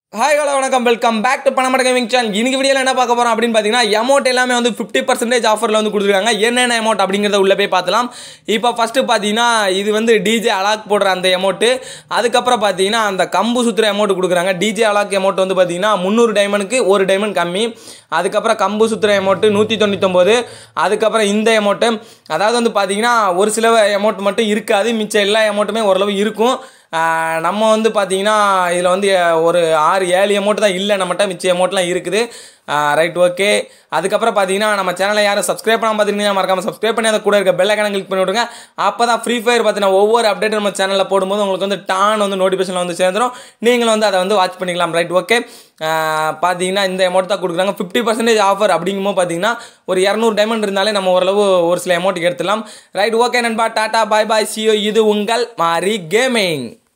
hi hello வணக்கம் welcome back to பணமட gaming channel இன்னைக்கு வீடியோவில் என்ன பார்க்க போகிறோம் அப்படின்னு பார்த்தீங்கன்னா அமௌண்ட் எல்லாமே வந்து ஃபிஃப்டி பர்சன்டேஜ் ஆஃபரில் வந்து கொடுத்துருக்காங்க என்னென்ன அமௌண்ட் அப்படிங்கிறத உள்ளே போய் பார்த்தலாம் இப்போ ஃபஸ்ட்டு பார்த்தீங்கன்னா இது வந்து டிஜே அலாக் போடுற அந்த அமௌண்ட்டு அதுக்கப்புறம் பார்த்தீங்கன்னா அந்த கம்பு சுற்றுற அமௌண்ட் கொடுக்குறாங்க டிஜே அலாக் அமௌண்ட் வந்து பார்த்தீங்கன்னா முந்நூறு டைமண்டுக்கு ஒரு டைமண்ட் கம்மி அதுக்கப்புறம் கம்பு சுற்றுற அமௌண்ட்டு நூற்றி தொண்ணூத்தொம்பது அதுக்கப்புறம் இந்த அமௌண்ட்டு அதாவது வந்து பார்த்தீங்கன்னா ஒரு சில அமௌண்ட் மட்டும் இருக்காது மிச்சம் எல்லா அமௌண்ட்டுமே ஓரளவு இருக்கும் ஆஹ் நம்ம வந்து பார்த்தீங்கன்னா இதில் வந்து ஒரு ஆறு ஏழு அமௌண்ட் தான் இல்லை நம்மகிட்ட மிச்ச அமௌண்ட்லாம் இருக்குது ரைட் ஓகே அதுக்கப்புறம் பார்த்தீங்கன்னா நம்ம சேனலை யாரும் சப்ஸ்கிரைப் பண்ணாமல் பார்த்துருந்தீங்கன்னா மறக்காம சப்ஸ்கிரைப் பண்ணி அதை கூட இருக்க பெல் ஐக்கான கிளிக் பண்ணி விடுங்க அப்போ தான் ஃப்ரீ ஃபயர் பார்த்தீங்கன்னா ஒவ்வொரு அப்டேட் நம்ம சேனலில் போடும்போது உங்களுக்கு வந்து டான் வந்து நோட்டிஃபிகேஷன் வந்து சேர்ந்துடும் நீங்களும் வந்து அதை வந்து வாட்ச் பண்ணிக்கலாம் ரைட் ஓகே பார்த்தீங்கன்னா இந்த அமௌண்ட் தான் கொடுக்குறாங்க ஃபிஃப்டி பர்சன்டேஜ் ஆஃபர் அப்படிங்கும்போது பார்த்தீங்கன்னா ஒரு இரநூறு டைமண்ட் இருந்தாலே நம்ம ஓரளவு ஒரு சில அமௌண்ட்டுக்கு எடுத்துலாம் ரைட் ஓகே நண்பா டாடா பாய் பாய் சியோ இது உங்கள் மாரி கேமிங்